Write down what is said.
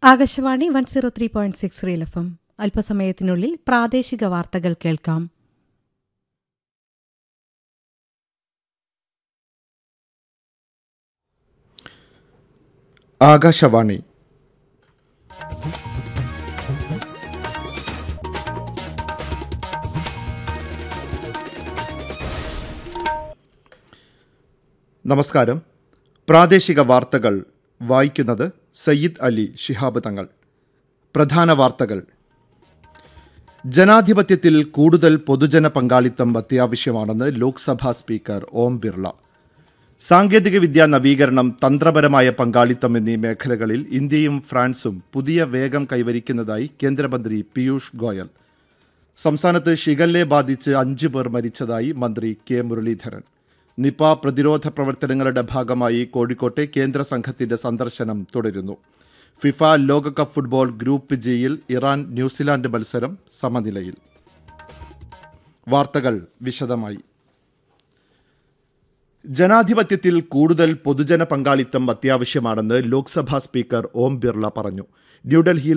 Akashvani one zero three point six real F M അല്പസമയത്തിനുള്ളിൽ പ്രാദേശിക വാർത്തകൾ കേൾക്കാം ആകാശവാണി നമസ്കാരം പ്രാദേശിക വാർത്തകൾ വായിക്കുന്നത് സയ്യിദ് അലി ശിഹാബ് തങ്ങൾ പ്രധാന വാർത്തകൾ ജനാധിപത്യത്തിൽ കൂടുതൽ പൊതുജന പങ്കാളിത്തം അത്യാവശ്യമാണെന്ന് ലോക്സഭാ സ്പീക്കർ ഓം ബിർള സാങ്കേതികവിദ്യാ നവീകരണം തന്ത്രപരമായ പങ്കാളിത്തം എന്നീ മേഖലകളിൽ ഇന്ത്യയും ഫ്രാൻസും പുതിയ വേഗം കൈവരിക്കുന്നതായി കേന്ദ്രമന്ത്രി പീയൂഷ് ഗോയൽ സംസ്ഥാനത്ത് ഷിഗല്ലെ ബാധിച്ച് അഞ്ചു പേർ മരിച്ചതായി മന്ത്രി കെ മുരളീധരൻ നിപ പ്രതിരോധ പ്രവർത്തനങ്ങളുടെ ഭാഗമായി കോഴിക്കോട്ടെ കേന്ദ്ര സംഘത്തിന്റെ സന്ദർശനം തുടരുന്നു ഫിഫ ലോകകപ്പ് ഫുട്ബോൾ ഗ്രൂപ്പ് ജിയിൽ ഇറാൻ ന്യൂസിലാൻഡ് മത്സരം സമനിലയിൽ വാർത്തകൾ വിശദമായി ജനാധിപത്യത്തിൽ കൂടുതൽ പൊതുജന പങ്കാളിത്തം അത്യാവശ്യമാണെന്ന് ലോക്സഭാ സ്പീക്കർ ഓം ബിർള പറഞ്ഞു ന്യൂഡൽഹിയിൽ